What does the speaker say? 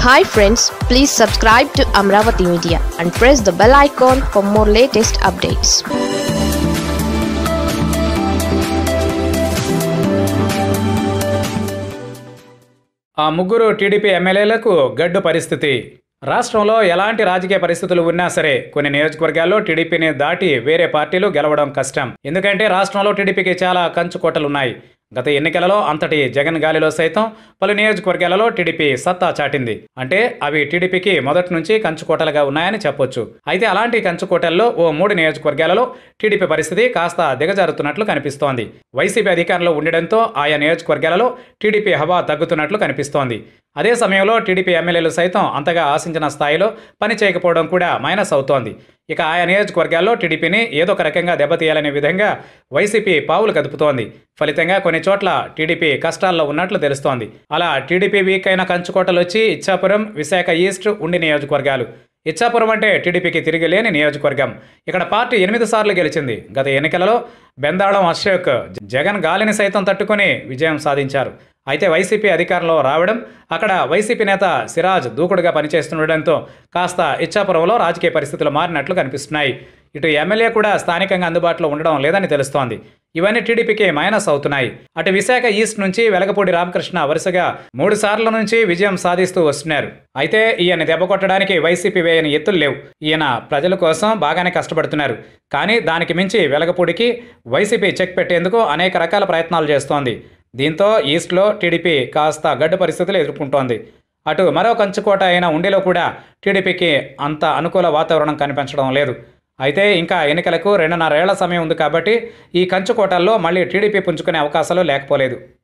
hi friends please subscribe to Amaravati media and press the bell icon for more latest updates ఆ ముగ్గురు TDP ఎమ్మెల్యేలకు గడ్డు పరిస్థితి రాష్ట్రంలో ఎలాంటి రాజకీయ పరిస్థితులు ఉన్నా సరే కొన్ని నియోజకవర్గాల్లో టీడీపీని దాటి వేరే పార్టీలు గెలవడం కష్టం ఎందుకంటే రాష్ట్రంలో టీడీపీకి చాలా కంచుకోటలున్నాయి గత ఎన్నికలలో అంతటి జగన్ గాలిలో సైతం పలు నియోజకవర్గాలలో టీడీపీ సత్తా చాటింది అంటే అవి టీడీపీకి మొదటి నుంచి కంచుకోటలుగా ఉన్నాయని చెప్పొచ్చు అయితే అలాంటి కంచుకోటల్లో ఓ మూడు నియోజకవర్గాలలో టీడీపీ పరిస్థితి కాస్త దిగజారుతున్నట్లు కనిపిస్తోంది వైసీపీ అధికారంలో ఉండడంతో ఆయా నియోజకవర్గాలలో టీడీపీ హవా తగ్గుతున్నట్లు కనిపిస్తోంది అదే సమయంలో టీడీపీ ఎమ్మెల్యేలు సైతం అంతగా ఆశించిన స్థాయిలో పని చేయకపోవడం కూడా మైనస్ అవుతోంది ఇక ఆయా నియోజకవర్గాల్లో టీడీపీని ఏదో ఒక రకంగా దెబ్బతీయాలనే విధంగా వైసీపీ పావులు కదుపుతోంది ఫలితంగా కొన్ని చోట్ల టీడీపీ కష్టాల్లో ఉన్నట్లు తెలుస్తోంది అలా టీడీపీ వీక్ అయిన కంచుకోటలు వచ్చి ఇచ్చాపురం విశాఖ ఈస్ట్ ఉండి నియోజకవర్గాలు ఇచ్చాపురం అంటే టీడీపీకి తిరిగి లేని నియోజకవర్గం ఇక్కడ పార్టీ ఎనిమిది సార్లు గెలిచింది గత ఎన్నికలలో బెందాళం అశోక్ జగన్ గాలిని సైతం తట్టుకొని విజయం సాధించారు అయితే వైసీపీ అధికారంలో రావడం అక్కడ వైసీపీ నేత సిరాజ్ దూకుడుగా పనిచేస్తుండటంతో కాస్త ఇచ్చాపురంలో రాజకీయ పరిస్థితులు మారినట్లు కనిపిస్తున్నాయి ఇటు ఎమ్మెల్యే కూడా స్థానికంగా అందుబాటులో ఉండడం లేదని తెలుస్తోంది ఇవన్నీ టీడీపీకి మైనస్ అవుతున్నాయి అటు విశాఖ ఈస్ట్ నుంచి వెలగపూడి రామకృష్ణ వరుసగా మూడు సార్ల నుంచి విజయం సాధిస్తూ వస్తున్నారు అయితే ఈయన దెబ్బ కొట్టడానికి వైసీపీ వేయని ఎత్తులు లేవు ఈయన ప్రజల కోసం బాగానే కష్టపడుతున్నారు కానీ దానికి మించి వెలగపూడికి వైసీపీ చెక్ పెట్టేందుకు అనేక రకాల ప్రయత్నాలు చేస్తోంది దీంతో ఈస్ట్లో టీడీపీ కాస్త గడ్డు పరిస్థితులు ఎదుర్కొంటోంది అటు మరో కంచుకోట అయిన ఉండిలో కూడా టీడీపీకి అంత అనుకూల వాతావరణం కనిపించడం లేదు అయితే ఇంకా ఎన్నికలకు రెండున్నరేళ్ల సమయం ఉంది కాబట్టి ఈ కంచుకోటల్లో మళ్ళీ టీడీపీ పుంజుకునే అవకాశాలు లేకపోలేదు